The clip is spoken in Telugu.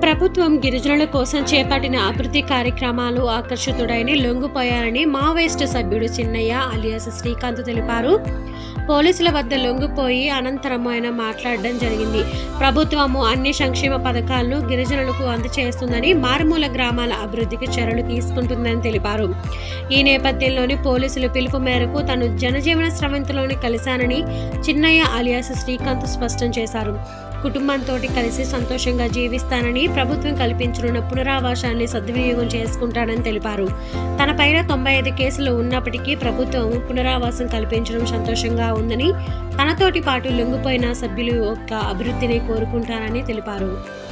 ప్రభుత్వం గిరిజనుల కోసం చేపట్టిన అభివృద్ధి కార్యక్రమాలు ఆకర్షితుడైన లొంగిపోయారని మావోయిస్టు సభ్యుడు చిన్నయ్య అలియాస్ శ్రీకాంత్ తెలిపారు పోలీసుల వద్ద లొంగిపోయి అనంతరం ఆయన మాట్లాడడం జరిగింది ప్రభుత్వము అన్ని సంక్షేమ పథకాలను గిరిజనులకు అందచేస్తుందని మారుమూల గ్రామాల అభివృద్ధికి చర్యలు తీసుకుంటుందని తెలిపారు ఈ నేపథ్యంలోని పోలీసుల పిలుపు మేరకు తాను జనజీవన స్రవంతిలోని కలిశానని చిన్నయ్య అలియాస్ శ్రీకాంత్ స్పష్టం చేశారు కుటుంబంతో కలిసి సంతోషంగా జీవిస్తానని ప్రభుత్వం కల్పించనున్న పునరావాసాన్ని సద్వినియోగం చేసుకుంటానని తెలిపారు తన పైన తొంభై ఐదు కేసులు ఉన్నప్పటికీ ప్రభుత్వం పునరావాసం కల్పించడం సంతోషంగా ఉందని తనతోటి పాటు లొంగిపోయిన సభ్యులు యొక్క అభివృద్ధిని కోరుకుంటారని తెలిపారు